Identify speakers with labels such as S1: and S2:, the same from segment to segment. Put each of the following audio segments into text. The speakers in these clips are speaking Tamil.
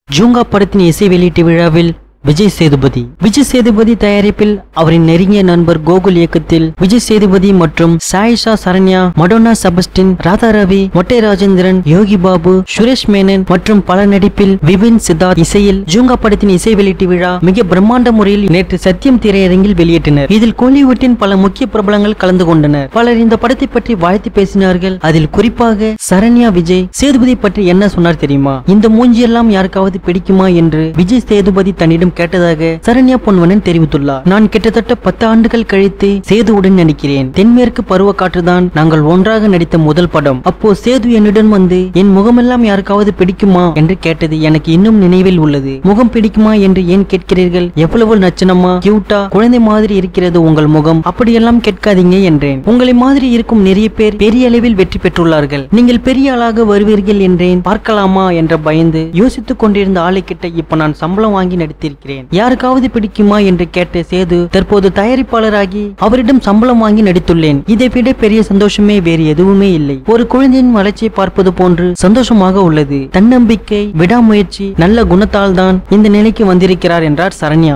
S1: ஜூங்கா படத்தின் இசை வெளியீட்டு விழாவில் விஜய் சேதுபதி விஜய் சேதுபதி தயாரிப்பில் அவரின் நெருங்கிய நண்பர் கோகுல் இயக்கத்தில் விஜய் சேதுபதி மற்றும் சாயிஷா சரண்யா மடோனா செபஸ்டின் ராதா ரவி மொட்டை ராஜேந்திரன் யோகி பாபு சுரேஷ் மேனன் மற்றும் பல நடிப்பில் விபின் சித்தார்த் இசையில் ஜூங்கா படத்தின் இசை வெளியீட்டு விழா மிக பிரம்மாண்ட முறையில் நேற்று சத்தியம் திரையரங்கில் வெளியிட்டனர் இதில் கோலிவுட்டின் பல முக்கிய பிரபலங்கள் கலந்து கொண்டனர் பலர் இந்த படத்தை பற்றி வாழ்த்து பேசினார்கள் அதில் குறிப்பாக சரண்யா விஜய் சேதுபதி பற்றி என்ன சொன்னார் தெரியுமா இந்த மூஞ்சியெல்லாம் யாருக்காவது பிடிக்குமா என்று விஜய் சேதுபதி தன்னிடம் கேட்டதாக சரண்யா பொன்வனன் தெரிவித்துள்ளார் நான் கிட்டத்தட்ட பத்து ஆண்டுகள் கழித்து சேதுவுடன் நடிக்கிறேன் தென்மேற்கு பருவ காற்றுதான் நாங்கள் ஒன்றாக நடித்த முதல் படம் அப்போ சேது என்னிடம் வந்து என் முகமெல்லாம் யாருக்காவது பிடிக்குமா என்று கேட்டது எனக்கு இன்னும் நினைவில் உள்ளது முகம் பிடிக்குமா என்று ஏன் கேட்கிறீர்கள் எவ்வளவு நச்சனமா கியூட்டா குழந்தை மாதிரி இருக்கிறது உங்கள் முகம் அப்படியெல்லாம் கேட்காதீங்க என்றேன் உங்களை மாதிரி இருக்கும் நிறைய பேர் பெரிய அளவில் வெற்றி பெற்றுள்ளார்கள் நீங்கள் பெரிய ஆளாக வருவீர்கள் என்றேன் பார்க்கலாமா என்ற பயந்து யோசித்துக் கொண்டிருந்த ஆளை கிட்ட இப்ப நான் சம்பளம் வாங்கி நடித்திருக்கிறேன் யாருக்காவது பிடிக்குமா என்று கேட்ட சேது தற்போது தயாரிப்பாளராகி அவரிடம் சம்பளம் வாங்கி நடித்துள்ளேன் இதை விட பெரிய சந்தோஷமே வேறு எதுவுமே இல்லை ஒரு குழந்தையின் வளர்ச்சியை பார்ப்பது போன்று சந்தோஷமாக உள்ளது தன்னம்பிக்கை விடாமுயற்சி நல்ல குணத்தால் தான் இந்த நிலைக்கு வந்திருக்கிறார் என்றார் சரண்யா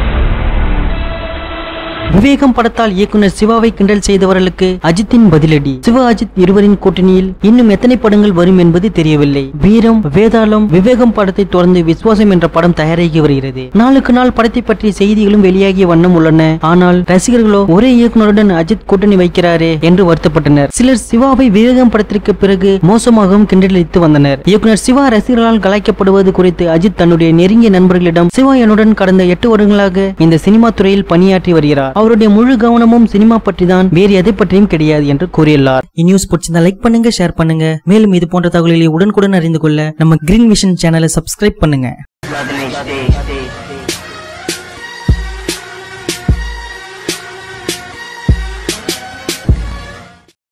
S1: விவேகம் படத்தால் இயக்குனர் சிவாவை கிண்டல் செய்தவர்களுக்கு அஜித்தின் பதிலடி சிவா அஜித் இருவரின் கூட்டணியில் இன்னும் எத்தனை படங்கள் வரும் என்பது தெரியவில்லை வீரம் வேதாளம் விவேகம் படத்தை தொடர்ந்து விஸ்வாசம் என்ற படம் தயாராகி வருகிறது நாளுக்கு நாள் படத்தை பற்றிய செய்திகளும் வெளியாகிய வண்ணம் உள்ளன ஆனால் ரசிகர்களோ ஒரே இயக்குனருடன் அஜித் கூட்டணி வைக்கிறாரே என்று வருத்தப்பட்டனர் சிலர் சிவாவை விவேகம் படத்திற்கு பிறகு மோசமாகவும் கிண்டலடித்து வந்தனர் இயக்குனர் சிவா ரசிகர்களால் கலாய்க்கப்படுவது குறித்து அஜித் தன்னுடைய நெருங்கிய நண்பர்களிடம் சிவா என்னுடன் கடந்த எட்டு வருடங்களாக இந்த சினிமா துறையில் பணியாற்றி வருகிறார் அவருடைய முழு கவனமும் சினிமா பற்றி தான் வேறு எதை பற்றியும் கிடையாது என்று கூறியுள்ளார் இந்நியூஸ் பிடிச்சிருந்தா லைக் பண்ணுங்க ஷேர் பண்ணுங்க மேலும் இது போன்ற தகவல்களை உடனுக்குடன் அறிந்து கொள்ள நம்ம கிரீன் விஷன் சேனலை சப்ஸ்கிரைப் பண்ணுங்க
S2: Loving HD.